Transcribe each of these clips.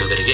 ಕೇಳುಗರಿಗೆ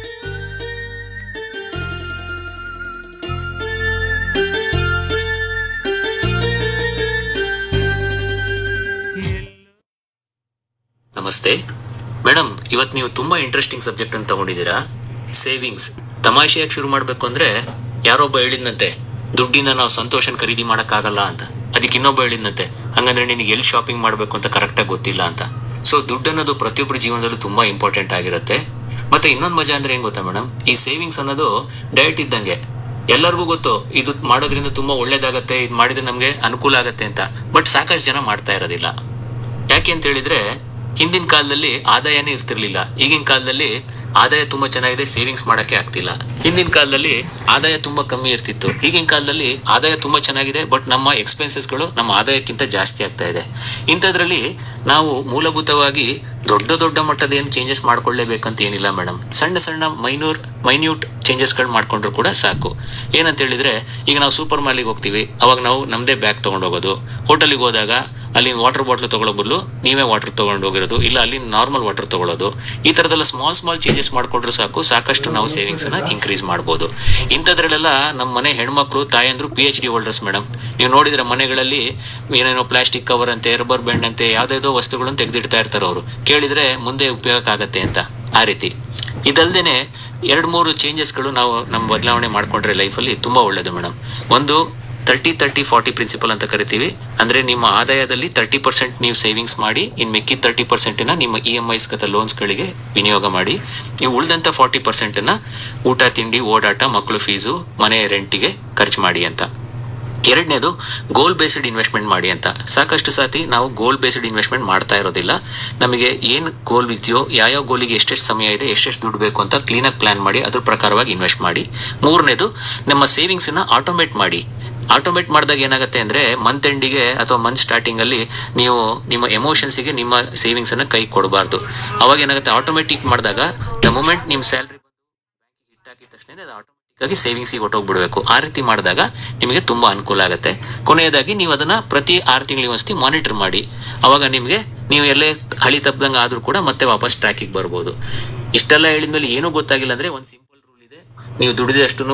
ನಮಸ್ತೆ ಮೇಡಮ್ ಇವತ್ತು ನೀವು ತುಂಬಾ ಇಂಟ್ರೆಸ್ಟಿಂಗ್ ಸಬ್ಜೆಕ್ಟ್ ಅಂತ ತಗೊಂಡಿದ್ದೀರಾ ಸೇವಿಂಗ್ಸ್ ತಮಾಷೆಯಾಗಿ ಶುರು ಮಾಡ್ಬೇಕು ಅಂದ್ರೆ ಯಾರೊಬ್ಬ ಹೇಳಿದ್ನಂತೆ ದುಡ್ಡಿಂದ ನಾವು ಸಂತೋಷನ್ ಖರೀದಿ ಮಾಡಕ್ಕಾಗಲ್ಲ ಅಂತ ಅದಕ್ಕೆ ಇನ್ನೊಬ್ಬ ಹೇಳಿದ್ನಂತೆ ಹಂಗಂದ್ರೆ ನಿನಗೆ ಎಲ್ಲಿ ಶಾಪಿಂಗ್ ಮಾಡ್ಬೇಕು ಅಂತ ಕರೆಕ್ಟಾಗಿ ಗೊತ್ತಿಲ್ಲ ಅಂತ ಸೊ ದುಡ್ಡು ಅನ್ನೋದು ಪ್ರತಿಯೊಬ್ಬರ ಜೀವನದಲ್ಲೂ ತುಂಬಾ ಇಂಪಾರ್ಟೆಂಟ್ ಆಗಿರುತ್ತೆ ಮತ್ತೆ ಇನ್ನೊಂದು ಮಜಾ ಅಂದ್ರೆ ಏನ್ ಗೊತ್ತಾ ಮೇಡಮ್ ಈ ಸೇವಿಂಗ್ಸ್ ಅನ್ನೋದು ಡಯಟ್ ಇದ್ದಂಗೆ ಎಲ್ಲರಿಗೂ ಗೊತ್ತು ಇದು ಮಾಡೋದ್ರಿಂದ ತುಂಬಾ ಒಳ್ಳೇದಾಗತ್ತೆ ಇದು ಮಾಡಿದ್ರೆ ನಮ್ಗೆ ಅನುಕೂಲ ಆಗತ್ತೆ ಅಂತ ಬಟ್ ಸಾಕಷ್ಟು ಜನ ಮಾಡ್ತಾ ಇರೋದಿಲ್ಲ ಯಾಕೆ ಅಂತ ಹೇಳಿದ್ರೆ ಹಿಂದಿನ ಕಾಲದಲ್ಲಿ ಆದಾಯನೇ ಇರ್ತಿರ್ಲಿಲ್ಲ ಈಗಿನ ಕಾಲದಲ್ಲಿ ಆದಾಯ ತುಂಬಾ ಚೆನ್ನಾಗಿದೆ ಸೇವಿಂಗ್ಸ್ ಮಾಡಕ್ಕೆ ಆಗ್ತಿಲ್ಲ ಹಿಂದಿನ ಕಾಲದಲ್ಲಿ ಆದಾಯ ತುಂಬಾ ಕಮ್ಮಿ ಇರ್ತಿತ್ತು ಈಗಿನ ಕಾಲದಲ್ಲಿ ಆದಾಯ ತುಂಬಾ ಚೆನ್ನಾಗಿದೆ ಬಟ್ ನಮ್ಮ ಎಕ್ಸ್ಪೆನ್ಸಸ್ಗಳು ನಮ್ಮ ಆದಾಯಕ್ಕಿಂತ ಜಾಸ್ತಿ ಆಗ್ತಾ ಇದೆ ಇಂಥದ್ರಲ್ಲಿ ನಾವು ಮೂಲಭೂತವಾಗಿ ದೊಡ್ಡ ದೊಡ್ಡ ಮಟ್ಟದ ಏನು ಚೇಂಜಸ್ ಮಾಡ್ಕೊಳ್ಳೇಬೇಕಂತ ಏನಿಲ್ಲ ಮೇಡಮ್ ಸಣ್ಣ ಸಣ್ಣ ಮೈನ್ಯೂರ್ ಮೈನ್ಯೂಟ್ ಚೇಂಜಸ್ಗಳು ಮಾಡ್ಕೊಂಡ್ರು ಕೂಡ ಸಾಕು ಏನಂತ ಹೇಳಿದ್ರೆ ಈಗ ನಾವು ಸೂಪರ್ ಮಾಲಿಗೆ ಹೋಗ್ತೀವಿ ಅವಾಗ ನಾವು ನಮ್ದೇ ಬ್ಯಾಗ್ ತಗೊಂಡು ಹೋಗೋದು ಹೋಟೆಲಿಗೆ ಹೋದಾಗ ಅಲ್ಲಿ ವಾಟರ್ ಬಾಟ್ಲ್ ತಗೊಳ್ಳೋ ಬದಲು ನೀವೇ ವಾಟರ್ ತಗೊಂಡು ಹೋಗಿರೋದು ಇಲ್ಲ ಅಲ್ಲಿ ನಾರ್ಮಲ್ ವಾಟರ್ ತಗೊಳ್ಳೋದು ಈ ತರದೆಲ್ಲ ಸ್ಮಾಲ್ ಸ್ಮಾಲ್ ಚೇಂಜಸ್ ಮಾಡ್ಕೊಂಡ್ರೆ ಸಾಕು ಸಾಕಷ್ಟು ನಾವು ಸೇವಿಂಗ್ಸ್ ಅನ್ನ ಇನ್ಕ್ರೀಸ್ ಮಾಡ್ಬೋದು ಇಂಥದ್ರಲ್ಲೆಲ್ಲ ನಮ್ಮ ಮನೆ ಹೆಣ್ಮಕ್ಳು ತಾಯಂದ್ರು P H D holders madam ನೀವು ನೋಡಿದ್ರೆ ಮನೆಗಳಲ್ಲಿ ಏನೇನೋ ಪ್ಲಾಸ್ಟಿಕ್ ಕವರ್ ಅಂತೆ ರಬ್ಬರ್ ಬ್ಯಾಂಡ್ ಅಂತೆ ಯಾವ್ದಾವ್ದೋ ವಸ್ತುಗಳನ್ನು ತೆಗೆದಿಡ್ತಾ ಇರ್ತಾರೆ ಅವರು ಕೇಳಿದ್ರೆ ಮುಂದೆ ಉಪಯೋಗ ಆಗತ್ತೆ ಅಂತ ಆ ರೀತಿ ಇದಲ್ದೇನೆ ಎರಡ್ ಮೂರು ಚೇಂಜಸ್ಗಳು ನಾವು ನಮ್ಮ ಬದಲಾವಣೆ ಮಾಡ್ಕೊಂಡ್ರೆ ಲೈಫಲ್ಲಿ ತುಂಬಾ ಒಳ್ಳೇದು ಮೇಡಮ್ ಒಂದು ತರ್ಟಿ ತರ್ಟಿ ಫಾರ್ಟಿ ಪ್ರಿನ್ಸಿಪಲ್ ಅಂತ ಕರಿತೀವಿ ಅಂದ್ರೆ ನಿಮ್ಮ ಆದಾಯದಲ್ಲಿ ತರ್ಟಿ ಪರ್ಸೆಂಟ್ ನೀವು ಸೇವಿಂಗ್ಸ್ ಮಾಡಿ ಇನ್ ಮಿಕ್ಕಿದ ತರ್ಟಿ ಪರ್ಸೆಂಟ್ ನಿಮ್ಮ ಇ ಎಂ ಐಸ್ ಗತ ಲೋನ್ಸ್ ಗಳಿಗೆ ವಿನಿಯೋಗ ಮಾಡಿ ನೀವು ಉಳಿದಂತ ಫಾರ್ಟಿ ಪರ್ಸೆಂಟ್ ಊಟ ತಿಂಡಿ ಓಡಾಟ ಮಕ್ಕಳು ಫೀಸು ಮನೆ ರೆಂಟಿಗೆ ಖರ್ಚು ಮಾಡಿ ಅಂತ ಎರಡನೇದು ಗೋಲ್ ಬೇಸ್ಡ್ ಇನ್ವೆಸ್ಟ್ಮೆಂಟ್ ಮಾಡಿ ಅಂತ ಸಾಕಷ್ಟು ಸಾತಿ ನಾವು ಗೋಲ್ ಬೇಸ್ಡ್ ಇನ್ವೆಸ್ಟ್ಮೆಂಟ್ ಮಾಡ್ತಾ ಇರೋದಿಲ್ಲ ನಮಗೆ ಏನ್ ಗೋಲ್ ಇದೆಯೋ ಯಾವ್ಯಾವ ಗೋಲಿಗೆ ಎಷ್ಟೆಷ್ಟು ಸಮಯ ಇದೆ ಎಷ್ಟೆಷ್ಟು ದುಡ್ಡು ಬೇಕು ಅಂತ ಕ್ಲೀನಾಗಿ ಪ್ಲಾನ್ ಮಾಡಿ ಅದ್ರ ಪ್ರಕಾರವಾಗಿ ಇನ್ವೆಸ್ಟ್ ಮಾಡಿ ಮೂರನೇದು ನಮ್ಮ ಸೇವಿಂಗ್ಸ್ ನ ಆಟೋಮೇಟ್ ಮಾಡಿ ಆಟೋಮೇಟ್ ಮಾಡಿದಾಗ ಏನಾಗುತ್ತೆ ಅಂದ್ರೆ ಮಂತ್ ಎಂಡಿಗೆ ಅಥವಾ ಮಂತ್ ಸ್ಟಾರ್ಟಿಂಗ್ ಅಲ್ಲಿ ನೀವು ನಿಮ್ಮ ಎಮೋಷನ್ಸ್ಗೆ ನಿಮ್ಮ ಸೇವಿಂಗ್ಸ್ ಅನ್ನ ಕೈ ಕೊಡಬಾರ್ದು ಅವಾಗ ಏನಾಗುತ್ತೆ ಆಟೋಮೆಟಿಕ್ ಮಾಡಿದಾಗ ದ ಮೂಮೆಂಟ್ ನಿಮ್ ಸ್ಯಾಲ್ರಿ ಹಿಟ್ ಹಾಕಿದ ತಕ್ಷಣ ಅದು ಆಟೋಮೆಟಿಕ್ ಆಗಿ ಸೇವಿಂಗ್ಸ್ ಹೊಟ್ಟೋಗ್ಬಿಡ್ಬೇಕು ಆ ರೀತಿ ಮಾಡಿದಾಗ ನಿಮಗೆ ತುಂಬಾ ಅನುಕೂಲ ಆಗುತ್ತೆ ಕೊನೆಯದಾಗಿ ನೀವು ಅದನ್ನ ಪ್ರತಿ ಆರು ತಿಂಗಳಿಗೆ ಒಂದ್ಸತಿ ಮಾನಿಟರ್ ಮಾಡಿ ಅವಾಗ ನಿಮಗೆ ನೀವು ಎಲ್ಲೇ ಹಳಿ ತಪ್ಪದಂಗ ಆದ್ರೂ ಕೂಡ ಮತ್ತೆ ವಾಪಸ್ ಟ್ರ್ಯಾಕಿಗೆ ಬರ್ಬೋದು ಇಷ್ಟೆಲ್ಲ ಹೇಳಿದ್ಮೇಲೆ ಏನೂ ಗೊತ್ತಾಗಿಲ್ಲ ಅಂದ್ರೆ ಒಂದು ಸಿಂಪಲ್ ರೂಲ್ ಇದೆ ನೀವು ದುಡಿದಷ್ಟು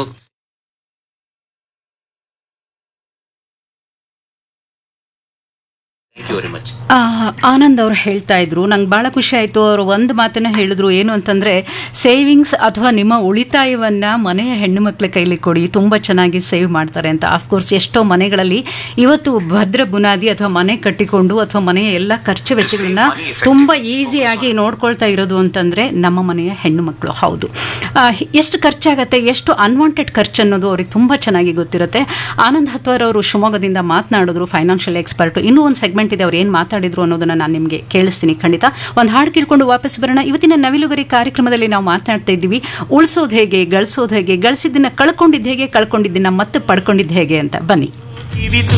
ಥ್ಯಾಂಕ್ ಯು ವೆರಿ ಮಚ್ ಆ, ಆನಂದ್ ಅವ್ರು ಹೇಳ್ತಾ ಇದ್ರು ನಂಗೆ ಭಾಳ ಖುಷಿ ಆಯಿತು ಅವರು ಒಂದು ಮಾತನ್ನ ಹೇಳಿದ್ರು ಏನು ಅಂತಂದರೆ ಸೇವಿಂಗ್ಸ್ ಅಥವಾ ನಿಮ್ಮ ಉಳಿತಾಯವನ್ನು ಮನೆಯ ಹೆಣ್ಣು ಮಕ್ಕಳ ಕೈಲಿ ಕೊಡಿ ತುಂಬ ಚೆನ್ನಾಗಿ ಸೇವ್ ಮಾಡ್ತಾರೆ ಅಂತ ಆಫ್ಕೋರ್ಸ್ ಎಷ್ಟೋ ಮನೆಗಳಲ್ಲಿ ಇವತ್ತು ಭದ್ರ ಬುನಾದಿ ಅಥವಾ ಮನೆ ಕಟ್ಟಿಕೊಂಡು ಅಥವಾ ಮನೆಯ ಎಲ್ಲ ಖರ್ಚು ವೆಚ್ಚಗಳನ್ನ ತುಂಬ ಈಸಿಯಾಗಿ ನೋಡ್ಕೊಳ್ತಾ ಇರೋದು ಅಂತಂದರೆ ನಮ್ಮ ಮನೆಯ ಹೆಣ್ಣು ಮಕ್ಕಳು ಹೌದು ಆ, ಎಷ್ಟು ಖರ್ಚಾಗತ್ತೆ ಎಷ್ಟು ಅನ್ವಾಂಟೆಡ್ ಖರ್ಚು ಅನ್ನೋದು ಅವ್ರಿಗೆ ತುಂಬ ಚೆನ್ನಾಗಿ ಗೊತ್ತಿರುತ್ತೆ ಆನಂದ್ ಹತ್ವಾರ್ ಅವರು ಶಿವಮೊಗ್ಗದಿಂದ ಮಾತನಾಡಿದ್ರು ಫೈನಾನ್ಷಿಯಲ್ ಎಕ್ಸ್ಪರ್ಟ್ ಇನ್ನೂ ಒಂದು ಸೆಗ್ಮೆಂಟ್ ಇದೆ ಅವ್ರು ಏನು ಮಾತಾಡಿದ್ರು ಅನ್ನೋದನ್ನ ನಾನು ನಿಮಗೆ ಕೇಳಿಸ್ತೀನಿ ಖಂಡಿತ ಒಂದು ಹಾಡು ಕೇಳ್ಕೊಂಡು ವಾಪಸ್ ಬರೋಣ ಇವತ್ತಿನ ನವಿಲುಗರಿ ಕಾರ್ಯಕ್ರಮದಲ್ಲಿ ನಾವು ಮಾತನಾಡ್ತಾ ಇದ್ದೀವಿ ಉಳಿಸೋದು ಹೇಗೆ ಗಳಿಸೋದು ಹೇಗೆ ಗಳಿಸಿದ್ದನ್ನ ಕಳ್ಕೊಂಡಿದ್ದು ಹೇಗೆ ಕಳ್ಕೊಂಡಿದ್ದನ್ನ ಮತ್ತೆ ಪಡ್ಕೊಂಡಿದ್ದು ಹೇಗೆ ಅಂತ ಬನ್ನಿ